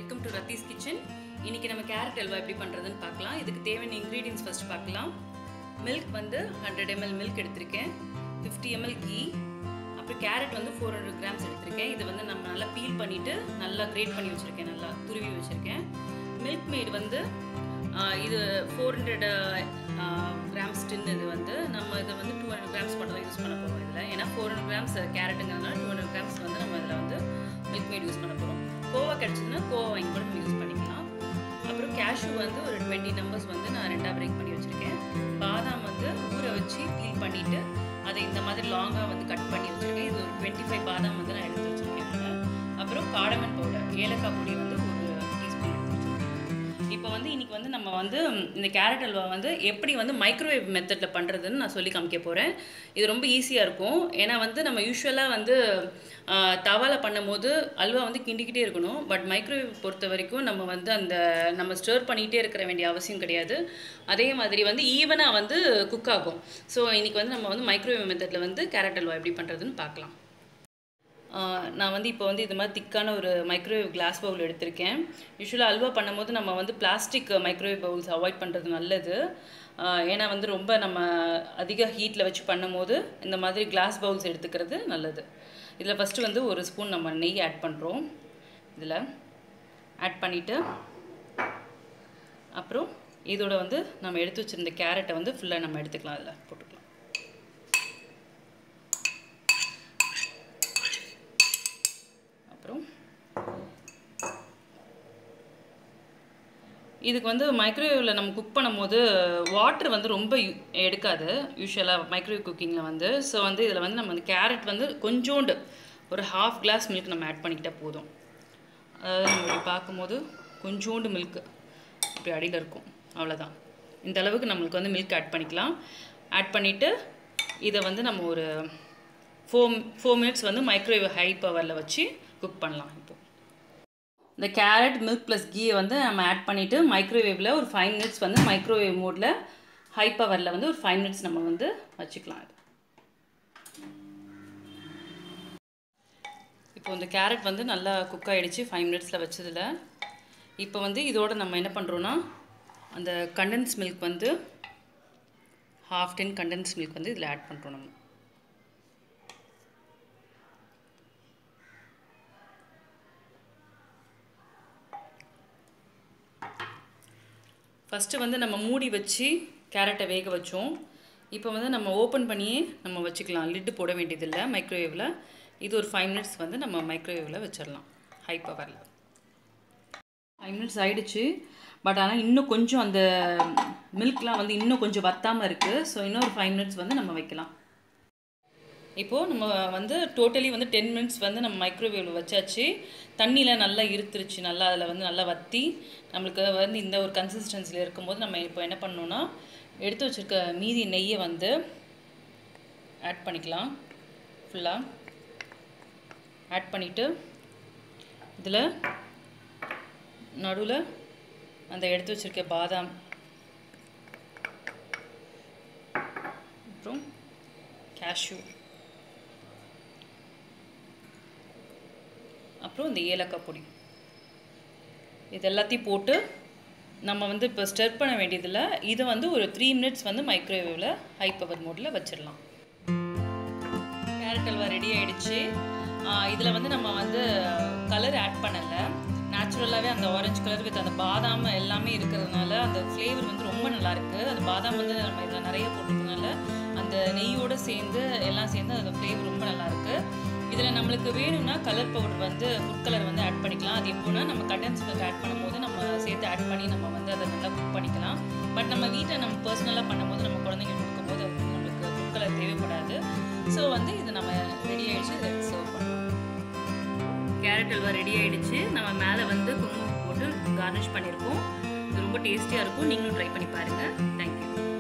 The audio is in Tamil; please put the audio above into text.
வெல்கம் டு ரத்தீஸ் கிச்சன் இன்னைக்கு நம்ம கேரட் அல்வா எப்படி பண்ணுறதுன்னு பார்க்கலாம் இதுக்கு தேவையான இன்க்ரீடியன்ஸ் ஃபர்ஸ்ட் பார்க்கலாம் மில்க் வந்து ஹண்ட்ரட் எம்எல் மில்க் எடுத்திருக்கேன் ஃபிஃப்டி எம்எல் கீ அப்புறம் கேரட் வந்து ஃபோர் ஹண்ட்ரட் கிராம்ஸ் எடுத்திருக்கேன் இது வந்து நம்ம நல்லா பீல் பண்ணிவிட்டு நல்லா கிரேட் பண்ணி வச்சுருக்கேன் நல்லா துருவி வச்சுருக்கேன் மில்க் மேட் வந்து ஆஹ், இது ஃபோர் ஹண்ட்ரட் கிராம்ஸ் டின் இது வந்து நம்ம இதை வந்து டூ ஹண்ட்ரட் கிராம்ஸ் மட்டும் தான் யூஸ் பண்ண போகிறோம் இதில் ஏன்னா ஃபோர் ஹண்ட்ரட் கிராம்ஸ் கேரட்டுங்கிறதுனால டூ ஹண்ட்ரட் கிராம்ஸ் வந்து நம்ம இதில் வந்து மில்க் மேட் யூஸ் பண்ண போகிறோம் கோவா கிடச்சதுன்னா கோவா வாங்கி கூட நம்ம யூஸ் பண்ணிக்கலாம் அப்புறம் கேஷ்யூ வந்து ஒரு டுவெண்ட்டி நம்பர்ஸ் வந்து நான் ரெண்டாக பிரேக் பண்ணி வச்சுருக்கேன் பாதாம் வந்து ஊற வச்சு பீல் பண்ணிவிட்டு அதை இந்த மாதிரி லாங்காக வந்து கட் பண்ணி வச்சுருக்கேன் இது ஒரு டுவெண்ட்டி ஃபைவ் பாதாம் வந்து நான் எடுத்து வச்சுருக்கேன் இதுல. அப்புறம் காடமன் பவுடர் ஏலக்காய் பொடி வந்து ஒரு டீஸ்பூன் எடுத்து வச்சுருக்கேன் இப்போ வந்து இன்னைக்கு வந்து நம்ம வந்து இந்த கேரட் அல்வா வந்து எப்படி வந்து மைக்ரோவேவ் மெத்தடில் பண்ணுறதுன்னு நான் சொல்லி காமிக்க போகிறேன் இது ரொம்ப ஈஸியாக இருக்கும் ஏன்னா வந்து நம்ம யூஸ்வலாக வந்து தவாவில் பண்ணும்போது அல்வா வந்து கிண்டிக்கிட்டே இருக்கணும் பட் மைக்ரோவேவ் பொறுத்த வரைக்கும் நம்ம வந்து அந்த நம்ம ஸ்டர் பண்ணிகிட்டே இருக்கிற வேண்டிய அவசியம் கிடையாது அதே மாதிரி வந்து ஈவனாக வந்து குக் ஆகும் ஸோ இன்னைக்கு வந்து நம்ம வந்து மைக்ரோவேவ் மெத்தடில் வந்து கேரட் அல்வா எப்படி பண்ணுறதுன்னு பார்க்கலாம் ஆஹ் நான் வந்து இப்போ வந்து இது மாதிரி திக்கான ஒரு மைக்ரோவேவ் கிளாஸ் பவுல் எடுத்திருக்கேன் யூஸ்வலாக அல்வா பண்ணும்போது நம்ம வந்து பிளாஸ்டிக் மைக்ரோவேவ் பவுல்ஸ் அவாய்ட் பண்ணுறது நல்லது ஆஹ் ஏன்னா வந்து ரொம்ப நம்ம அதிக ஹீட்டில் வச்சு பண்ணும்போது இந்த மாதிரி கிளாஸ் பவுல்ஸ் எடுத்துக்கிறது நல்லது இதில் ஃபஸ்ட்டு வந்து ஒரு ஸ்பூன் நம்ம நெய் ஆட் பண்ணுறோம் இதில் ஆட் பண்ணிவிட்டு அப்புறம் இதோட வந்து நம்ம எடுத்து வச்சுருந்த கேரட்டை வந்து ஃபுல்லாக நம்ம எடுத்துக்கலாம் அதில் போட்டுக்கலாம் அப்புறம் இதுக்கு வந்து மைக்ரோவேவில் நம்ம குக் பண்ணும்போது வாட்டர் வந்து ரொம்ப யு- எடுக்காது யூஸ்வலாக மைக்ரோவேவ் குக்கிங்கில் வந்து ஸோ வந்து இதில் வந்து நம்ம வந்து கேரட் வந்து கொஞ்சோண்டு ஒரு ஹாஃப் கிளாஸ் மில்க் நம்ம ஆட் பண்ணிக்கிட்டால் போதும் அதாவது நம்ம இப்படி பார்க்கும்போது கொஞ்சோண்டு மில்க் இப்படி அடியில் இருக்கும் அவ்வளோதான் இந்த அளவுக்கு நம்மளுக்கு வந்து மில்க் ஆட் பண்ணிக்கலாம் ஆட் பண்ணிவிட்டு இதை வந்து நம்ம ஒரு ஃபோர் ஃபோர் மினிட்ஸ் வந்து மைக்ரோவேவ் ஹை பவரில் வச்சு குக் பண்ணலாம் இப்போ இந்த கேரட் மில்க் ப்ளஸ் கீயை வந்து நம்ம ஆட் பண்ணிவிட்டு மைக்ரோவேவில் ஒரு ஃபைவ் மினிட்ஸ் வந்து மைக்ரோவேவ் மோடில் ஹை பவரில் வந்து ஒரு ஃபைவ் மினிட்ஸ் நம்ம வந்து வச்சுக்கலாம் இது இப்போ இந்த கேரட் வந்து நல்லா குக் ஆகிடுச்சு ஃபைவ் மினிட்ஸில் வச்சதில் இப்போ வந்து இதோட நம்ம என்ன பண்ணுறோன்னா அந்த கண்டென்ஸ் மில்க் வந்து ஹாஃப் டென் கண்டென்ஸ் மில்க் வந்து இதில் ஆட் பண்ணுறோம் நம்ம ஃபஸ்ட்டு வந்து நம்ம மூடி வச்சு கேரட்டை வேக வச்சோம் இப்போ வந்து நம்ம ஓப்பன் பண்ணியே நம்ம வச்சுக்கலாம் லிட்டு போட வேண்டியதில்லை மைக்ரோவேவில் இது ஒரு ஃபைவ் மினிட்ஸ் வந்து நம்ம மைக்ரோவேவில் வச்சிடலாம் ஹை பவரில் ஃபைவ் மினிட்ஸ் ஆயிடுச்சு பட் ஆனால் இன்னும் கொஞ்சம் அந்த மில்க்லாம் வந்து இன்னும் கொஞ்சம் வத்தாமல் இருக்குது ஸோ இன்னும் ஒரு ஃபைவ் மினிட்ஸ் வந்து நம்ம வைக்கலாம் இப்போது நம்ம வந்து டோட்டலி வந்து டென் மினிட்ஸ் வந்து நம்ம மைக்ரோவேவில் வச்சாச்சு தண்ணியில் நல்லா இருத்துருச்சு நல்லா அதில் வந்து நல்லா வற்றி நம்மளுக்கு வந்து இந்த ஒரு கன்சிஸ்டன்சியில் இருக்கும்போது நம்ம இப்போ என்ன பண்ணணும்னா எடுத்து வச்சுருக்க மீதி நெய்யை வந்து ஆட் பண்ணிக்கலாம் ஃபுல்லாக ஆட் பண்ணிவிட்டு இதில் நடுவில் அந்த எடுத்து வச்சுருக்க பாதாம் அப்புறம் கேஷ்யூ அப்புறம் இந்த ஏலக்காய் பொடி இது எல்லாத்தையும் போட்டு நம்ம வந்து இப்போ ஸ்டர் பண்ண வேண்டியதில்லை இதை வந்து ஒரு த்ரீ மினிட்ஸ் வந்து மைக்ரோவேவில் ஹை பவர் மோடில் வச்சிடலாம் கேரட் அல்வா ரெடி ஆயிடுச்சு இதில் வந்து நம்ம வந்து கலர் ஆட் பண்ணலை நேச்சுரலாகவே அந்த ஆரஞ்சு கலர் வித் அந்த பாதாம் எல்லாமே இருக்கிறதுனால அந்த ஃப்ளேவர் வந்து ரொம்ப நல்லா இருக்கு அந்த பாதாம் வந்து நம்ம இதில் நிறைய போட்டிருக்கனால அந்த நெய்யோடு சேர்ந்து எல்லாம் சேர்ந்து அந்த ஃப்ளேவர் ரொம்ப நல்லா இருக்கு இதில் நம்மளுக்கு வேணும்னா கலர் பவுடர் வந்து ஃபுட் கலர் வந்து ஆட் பண்ணிக்கலாம் அது எப்போனா நம்ம கண்டென்ஸ் மில்க் ஆட் பண்ணும்போது நம்ம சேர்த்து ஆட் பண்ணி நம்ம வந்து அதை நல்லா குக் பண்ணிக்கலாம் பட் நம்ம வீட்டில் நம்ம பர்சனலாக பண்ணும்போது நம்ம குழந்தைங்களுக்கு கொடுக்கும்போது அது நம்மளுக்கு ஃபுட் கலர் தேவைப்படாது ஸோ வந்து இது நம்ம ரெடி ஆயிடுச்சு இதை சர்வ் பண்ணலாம் கேரட் அல்வா ரெடி ஆயிடுச்சு நம்ம மேலே வந்து குங்குமம் போட்டு கார்னிஷ் பண்ணியிருக்கோம் இது ரொம்ப டேஸ்டியாக இருக்கும் நீங்களும் ட்ரை பண்ணி பாருங்கள் தேங்க்யூ